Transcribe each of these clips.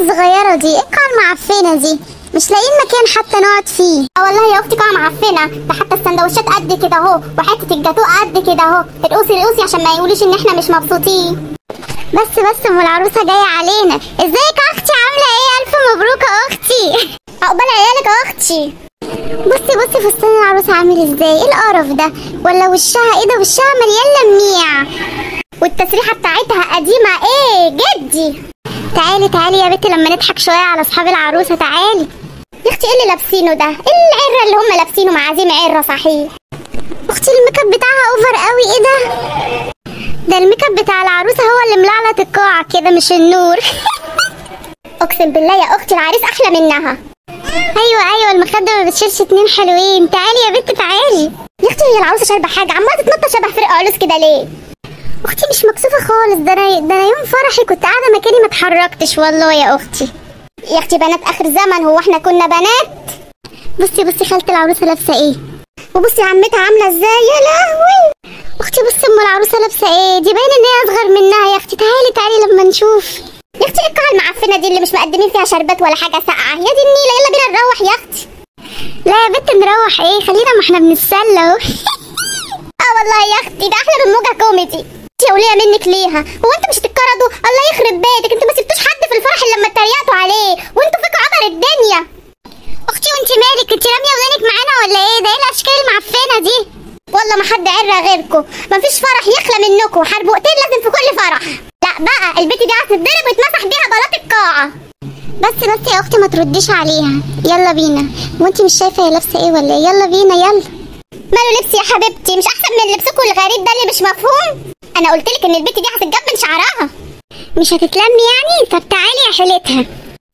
الصغيرة دي ايه القاعة المعفنة دي مش لاقيين مكان حتى نقعد فيه اه والله يا اختي قاعة معفنة ده حتى السندوتشات قد كده اهو وحتة الجاتوه قد كده اهو ارقصي ارقصي عشان ما يقولوش ان احنا مش مبسوطين بس بس ام العروسة جاية علينا ازيك يا اختي عاملة ايه الف مبروك يا اختي عقبال عيالك يا اختي بصي بصي فستان العروسة عامل ازاي ايه القرف ده ولا وشها ايه ده وشها مليان لميع والتسريحة بتاعتها قديمة ايه جدي تعالي تعالي يا بنتي لما نضحك شوية على اصحاب العروسة تعالي يا اختي ايه اللي لابسينه ده ايه العرة اللي هم لابسينه معازيم عرة صحيح اختي الميك اب بتاعها اوفر قوي ايه ده ده الميك اب بتاع العروسة هو اللي ملعلط القاعة كده مش النور اقسم بالله يا اختي العريس احلى منها ايوه ايوه المخدة ما بتشيلش اتنين حلوين تعالي يا بنتي تعالي يا اختي هي العروسه شاربه حاجه عماله تتنطط شبه فرق علوس كده ليه اختي مش مكسوفة خالص ده انا ده انا يوم فرحي كنت قاعدة مكاني ما اتحركتش والله يا اختي يا اختي بنات اخر زمن هو احنا كنا بنات بصي بصي خالة العروسة لابسة ايه وبصي عمتها عامله ازاي يا لهوي اختي بصي ام العروسة لابسة ايه دي باين ان هي اصغر منها يا اختي تعالي تعالي لما نشوف يا اختي ايه القاعه المعفنه دي اللي مش مقدمين فيها شربات ولا حاجه ساقعه يا دي النيله يلا بينا نروح يا اختي لا يا بنت نروح ايه خلينا ما احنا بنتسلى اهو اه والله يا اختي ده احلى من موجه كوميدي انت يا وليه منك ليها هو انتوا مش هتتكردوا الله يخرب بيتك انتوا ما سبتوش حد في الفرح الا لما اتريقتوا عليه وانتوا فيكوا عبر الدنيا اختي وانت مالك انت راميه ودانك معانا ولا ايه ده ايه الاشكال المعفنه دي والله ما حد عرى غيركم مفيش فرح يخلى منكم حربوقتين لازم في كل فرح لا بقى البت دي هتتضرب ويتمسح بيها بلاط القاعه بس بس يا اختي ما ترديش عليها يلا بينا وانت مش شايفه هي لابسه ايه ولا ايه يلا بينا يلا ماله لبس يا حبيبتي مش احسن من لبسكم الغريب ده اللي مش مفهوم انا قلت لك ان البت دي هتتجبن شعرها مش هتتلمي يعني طب تعالي يا حيلتها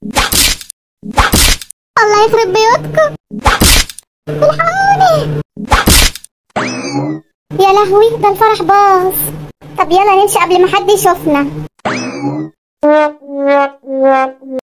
الله يخرب بيوتكم الحقوني يا لهوي ده الفرح باظ طب يلا نمشي قبل ما حد يشوفنا